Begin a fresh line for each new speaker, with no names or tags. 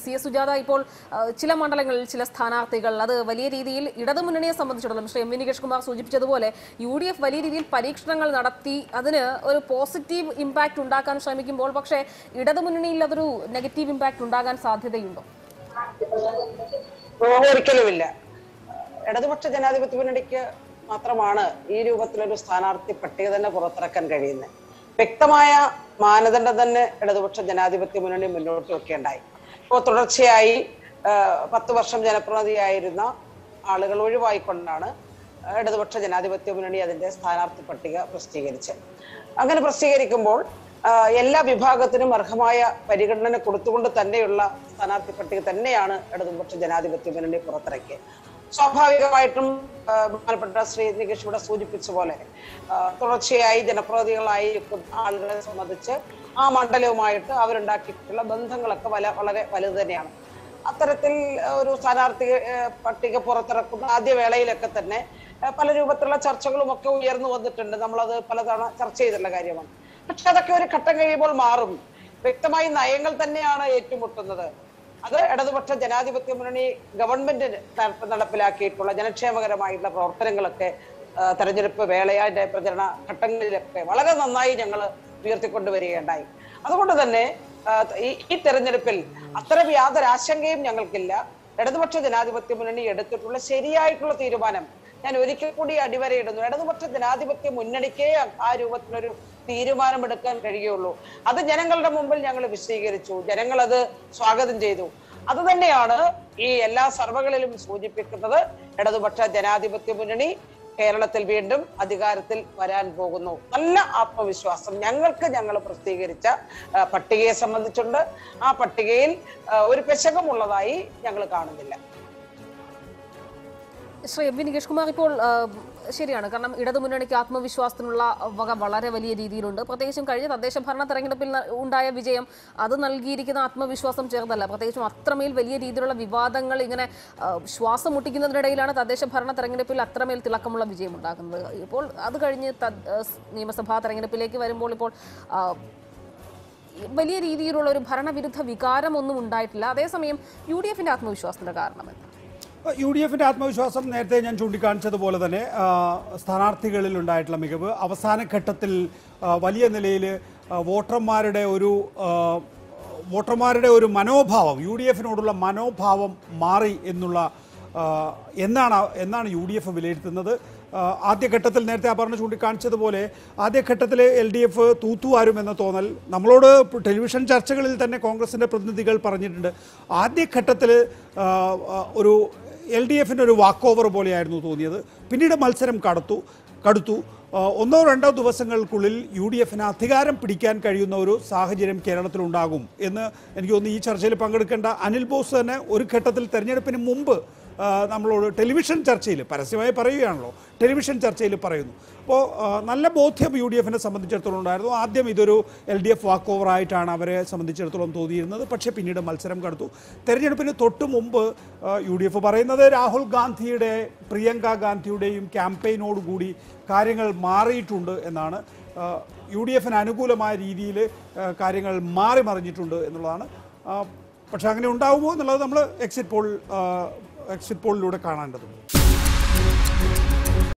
C S Sujatha ഇപ്പോൾ ആ, ചില മണ്ഡലങ്ങളിൽ ചില സ്ഥാനാർത്ഥികൾ അത് വലിയ രീതിയിൽ ഇടതുമുന്നണിയെ സംബന്ധിച്ചിടത്തോളം ശ്രീ എം വി നികേഷ് കുമാർ സൂചിപ്പിച്ചതുപോലെ യു ഡി എഫ് വലിയ രീതിയിൽ പരീക്ഷണങ്ങൾ നടത്തി അതിന് ഒരു പോസിറ്റീവ് ഇമ്പാക്ട് ഉണ്ടാക്കാൻ ശ്രമിക്കുമ്പോൾ പക്ഷേ ഇടതുമുന്നണിയിൽ അതൊരു നെഗറ്റീവ് ഇമ്പാക്ട് ഉണ്ടാകാൻ സാധ്യതയുണ്ടോ
ഓ, ഒരിക്കലുമില്ല ഇടതുപക്ഷ ജനാധിപത്യ മുന്നണിക്ക് മാത്രമാണ് ഈ രൂപത്തിലൊരു സ്ഥാനാർത്ഥി പട്ടിക തന്നെ പുറത്തിറക്കാൻ കഴിയുന്നത് വ്യക്തമായ മാനദണ്ഡം തന്നെ ഇടതുപക്ഷ ജനാധിപത്യ മുന്നണി മുന്നോട്ട് വെക്കേണ്ടായി ഇപ്പോൾ തുടർച്ചയായി ആ, പത്ത് വർഷം ജനപ്രതിനിധിയായിരുന്ന ആളുകൾ ഒഴിവായിക്കൊണ്ടാണ് ഇടതുപക്ഷ ജനാധിപത്യ മുന്നണി അതിന്റെ സ്ഥാനാർത്ഥി പട്ടിക പ്രസിദ്ധീകരിച്ചത് അങ്ങനെ പ്രസിദ്ധീകരിക്കുമ്പോൾ ആ, എല്ലാ വിഭാഗത്തിനും അർഹമായ പരിഗണന കൊടുത്തുകൊണ്ട് തന്നെയുള്ള സ്ഥാനാർത്ഥി പട്ടിക തന്നെയാണ് ഇടതുപക്ഷ ജനാധിപത്യ മുന്നണി പുറത്തിറക്കിയത് സ്വാഭാവികമായിട്ടും ആ, ബഹുമാനപ്പെട്ട ശ്രീ നികേഷ് ഇവിടെ സൂചിപ്പിച്ച പോലെ ആ, തുടർച്ചയായി ജനപ്രതിനിധികളായിരിക്കുന്ന ആളുകളെ സംബന്ധിച്ച് ആ മണ്ഡലവുമായിട്ട് അവരുണ്ടാക്കിയിട്ടുള്ള ബന്ധങ്ങളൊക്കെ വല വളരെ വലുത് തന്നെയാണ് അത്തരത്തിൽ ഒരു സ്ഥാനാർത്ഥി ആ, പട്ടിക പുറത്തിറക്കുന്ന ആദ്യ വേളയിലൊക്കെ തന്നെ ആ, പല രൂപത്തിലുള്ള ചർച്ചകളും ഒക്കെ ഉയർന്നു വന്നിട്ടുണ്ട് നമ്മളത് പലതവണ ചർച്ച ചെയ്തിട്ടുള്ള കാര്യമാണ് പക്ഷെ അതൊക്കെ ഒരു ഘട്ടം കഴിയുമ്പോൾ മാറും വ്യക്തമായി നയങ്ങൾ തന്നെയാണ് ഏറ്റുമുട്ടുന്നത് അത് ഇടതുപക്ഷ ജനാധിപത്യ മുന്നണി ഗവൺമെന്റ് നട- നടപ്പിലാക്കിയിട്ടുള്ള ജനക്ഷേമകരമായിട്ടുള്ള പ്രവർത്തനങ്ങളൊക്കെ ആ, തെരഞ്ഞെടുപ്പ് വേളയാന്റെ പ്രചരണ ഘട്ടങ്ങളിലൊക്കെ വളരെ നന്നായി ഞങ്ങൾ ഉയർത്തിക്കൊണ്ടുവരികയുണ്ടായി അതുകൊണ്ട് തന്നെ ആ, ഈ ഈ തെരഞ്ഞെടുപ്പിൽ അത്തരം യാതൊരു ആശങ്കയും ഞങ്ങൾക്കില്ല ഇടതുപക്ഷ ജനാധിപത്യ മുന്നണി എടുത്തിട്ടുള്ള ശരിയായിട്ടുള്ള തീരുമാനം ഞാൻ ഒരിക്കൽ കൂടി അടിവരയിടുന്നു ഇടതുപക്ഷ ജനാധിപത്യ മുന്നണിക്കേ ആ രൂപത്തിലൊരു തീരുമാനമെടുക്കാൻ കഴിയുള്ളൂ അത് ജനങ്ങളുടെ മുമ്പിൽ ഞങ്ങൾ വിശദീകരിച്ചു ജനങ്ങൾ അത് സ്വാഗതം ചെയ്തു അത് തന്നെയാണ് ഈ എല്ലാ സർവകളിലും സൂചിപ്പിക്കുന്നത് ഇടതുപക്ഷ ജനാധിപത്യ മുന്നണി കേരളത്തിൽ വീണ്ടും അധികാരത്തിൽ വരാൻ പോകുന്നു നല്ല ആത്മവിശ്വാസം ഞങ്ങൾക്ക് ഞങ്ങൾ പ്രസിദ്ധീകരിച്ച ആ, പട്ടികയെ സംബന്ധിച്ചുണ്ട് ആ പട്ടികയിൽ ആ, ഒരു പെശകമുള്ളതായി ഞങ്ങൾ കാണുന്നില്ല
ശ്രീ എം വി നികേഷ് കുമാർ ഇപ്പോൾ ആ, ശരിയാണ് കാരണം ഇടതുമുന്നണിക്ക് ആത്മവിശ്വാസത്തിനുള്ള വക വളരെ വലിയ രീതിയിലുണ്ട് പ്രത്യേകിച്ചും കഴിഞ്ഞ തദ്ദേശ ഭരണ തെരഞ്ഞെടുപ്പിൽ ന- ഉണ്ടായ വിജയം അത് നൽകിയിരിക്കുന്ന ആത്മവിശ്വാസം ചേർന്നല്ല പ്രത്യേകിച്ചും അത്രമേൽ വലിയ രീതിയിലുള്ള വിവാദങ്ങൾ ഇങ്ങനെ ആ, ശ്വാസം മുട്ടിക്കുന്നതിനിടയിലാണ് തദ്ദേശ ഭരണ തെരഞ്ഞെടുപ്പിൽ അത്രമേൽ തിളക്കമുള്ള വിജയം ഉണ്ടാക്കുന്നത് ഇപ്പോൾ അത് കഴിഞ്ഞ് തദ്- ആ, സ് നിയമസഭാ തെരഞ്ഞെടുപ്പിലേക്ക് വരുമ്പോൾ ഇപ്പോൾ ആ, വലിയ രീതിയിലുള്ള ഒരു ഭരണവിരുദ്ധ വികാരമൊന്നും ഉണ്ടായിട്ടില്ല അതേസമയം യു ഡി എഫിന്റെ ആത്മവിശ്വാസത്തിന്റെ കാരണമെന്ന്
യു ഡി എഫിന്റെ ആത്മവിശ്വാസം നേരത്തെ ഞാൻ ചൂണ്ടിക്കാണിച്ചതുപോലെ തന്നെ ആ, സ്ഥാനാർത്ഥികളിൽ ഉണ്ടായിട്ടുള്ള മികവ് അവസാന ഘട്ടത്തിൽ ആ, വലിയ നിലയിൽ വോട്ടർമാരുടെ ഒരു ആ, വോട്ടർമാരുടെ ഒരു മനോഭാവം യു ഡി എഫിനോടുള്ള മനോഭാവം മാറി എന്നുള്ള ആ, എന്നാണ് എന്നാണ് യു ഡി എഫ് വിലയിരുത്തുന്നത് ആ, ആദ്യഘട്ടത്തിൽ നേരത്തെ ആ പറഞ്ഞ ചൂണ്ടിക്കാണിച്ചതുപോലെ ആദ്യഘട്ടത്തിൽ എൽ ഡി എഫ് തൂത്തുവാരും എന്ന തോന്നൽ നമ്മളോട് ടെലിവിഷൻ ചർച്ചകളിൽ തന്നെ കോൺഗ്രസിൻ്റെ പ്രതിനിധികൾ പറഞ്ഞിട്ടുണ്ട് ആദ്യഘട്ടത്തിൽ ആ, ആ, ഒരു എൽ ഡി എഫിൻ്റെ ഒരു വാക്ക് ഓവർ പോലെയായിരുന്നു തോന്നിയത് പിന്നീട് മത്സരം കടത്തു കടുത്തു ആ, ഒന്നോ രണ്ടോ ദിവസങ്ങൾക്കുള്ളിൽ യു ഡി എഫിന് അധികാരം പിടിക്കാൻ കഴിയുന്ന ഒരു സാഹചര്യം കേരളത്തിലുണ്ടാകും എന്ന് എനിക്ക് തോന്നുന്നു ഈ ചർച്ചയിൽ പങ്കെടുക്കേണ്ട അനിൽ ബോസ് തന്നെ ഒരു ഘട്ടത്തിൽ തെരഞ്ഞെടുപ്പിന് മുമ്പ് ആ, നമ്മളോട് ടെലിവിഷൻ ചർച്ചയിൽ പരസ്യമായി പറയുകയാണല്ലോ ടെലിവിഷൻ ചർച്ചയിൽ പറയുന്നു അപ്പോൾ നല്ല ബോധ്യം യു ഡി എഫിനെ സംബന്ധിച്ചിടത്തോളം ഉണ്ടായിരുന്നു ആദ്യം ഇതൊരു L D F walk over ആയിട്ടാണ് അവരെ സംബന്ധിച്ചിടത്തോളം തോന്നിയിരുന്നത് പക്ഷേ പിന്നീട് മത്സരം കടത്തു തെരഞ്ഞെടുപ്പിന് തൊട്ട് മുമ്പ് യു ഡി എഫ് പറയുന്നത് രാഹുൽ ഗാന്ധിയുടെ പ്രിയങ്ക ഗാന്ധിയുടെയും ക്യാമ്പയിനോടുകൂടി കാര്യങ്ങൾ മാറിയിട്ടുണ്ട് എന്നാണ് യു ഡി എഫിന് അനുകൂലമായ രീതിയിൽ കാര്യങ്ങൾ മാറി മറിഞ്ഞിട്ടുണ്ട് എന്നുള്ളതാണ് ആ, പക്ഷെ അങ്ങനെ ഉണ്ടാവുമോ എന്നുള്ളത് നമ്മൾ എക്സിറ്റ് പോൾ എക്സിറ്റ് പോളിലൂടെ കാണേണ്ടതുണ്ട്